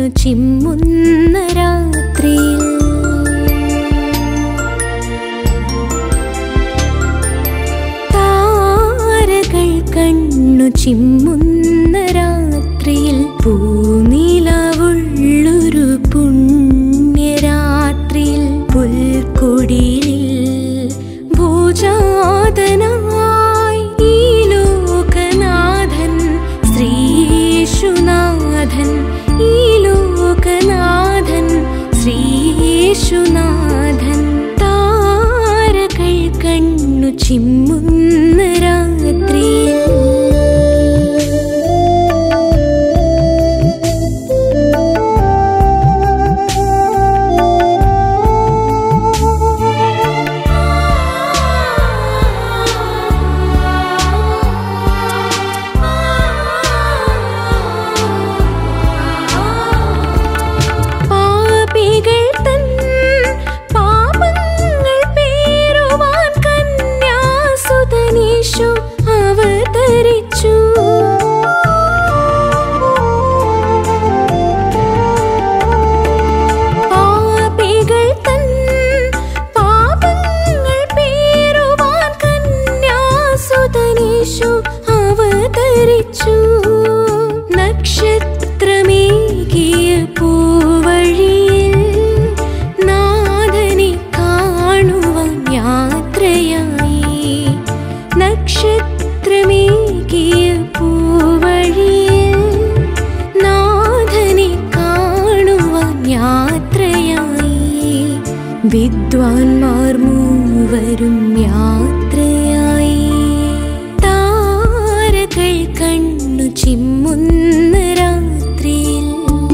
കണ്ണു ചിമ്മുന്ന രാത്രിയിൽ താരകൾ കണ്ണു ചിമ്മുന്ന രാത്രിയിൽ പൂനിലവുള്ളൊരു പുണ്യരാത്രിയിൽ പുൽക്കൊടിയിൽ ഭൂജാതനായി ഈ ലോകനാഥൻ ശ്രീയേശുനാഥൻ ഈ ലോകനാഥൻ ശ്രീയേശുനാഥൻ താരകൾ കണ്ണു ചിമ്മുന്ന രാത്രിയിൽ പാപികൾ തൻ പാപങ്ങൾ പേറുവാൻ കന്യാസുതനീശു അവതരിച്ചു പാപികൾ തൻ പാപങ്ങൾ പേറുവാൻ കന്യാസുതനീശു അവതരിച്ചു നക്ഷത്രമേകിയ പൂവഴിയിൽ നാഥനെ കാണുവാൻ യാത്രയായി നക്ഷത്രമേകിയ പൂവഴിയിൽ നാഥനെ കാണുവാൻ യാത്രയായി വിദ്വാൻമാർ മൂവരും യാത്രയായി താരകൾ കണ്ണു ചിമ്മുന്ന രാത്രിയിൽ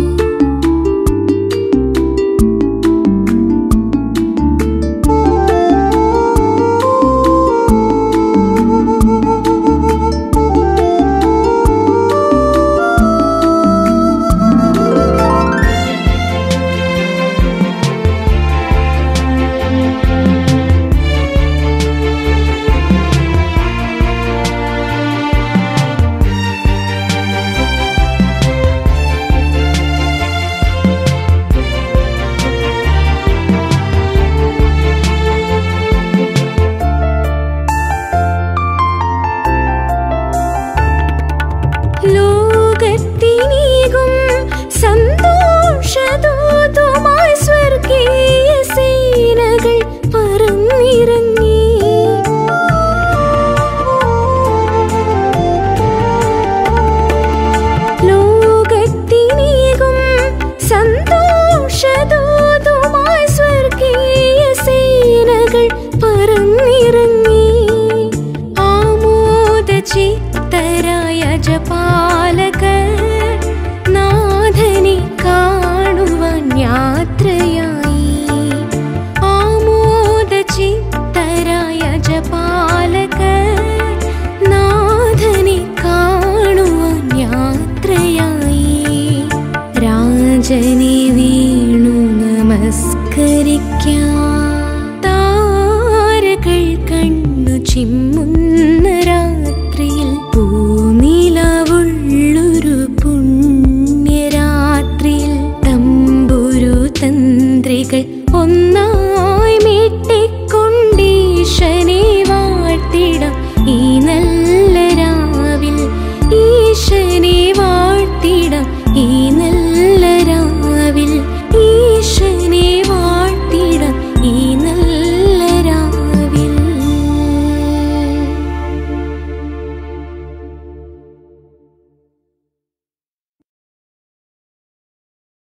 ലോകത്തിനീകും സന്തോഷദൂതുമായി സ്വർഗീയ സേനകൾ പറന്നിറങ്ങി ലോകത്തിനീകും സന്തോഷദൂതുമായി സ്വർഗീയ സേനകൾ പറന്നിറങ്ങി ആമോദ ചിത്തരായ ജപാലകർ നാഥനെ കാണുവാൻ യാത്രയായി ആമോദ ചിത്തരായ ജപാലകർ നാഥനെ കാണുവാൻ യാത്രയായി രാജനെ വീണു നമസ്കരിക്കാം താരകൾ കണ്ണു ചിമ്മുന്ന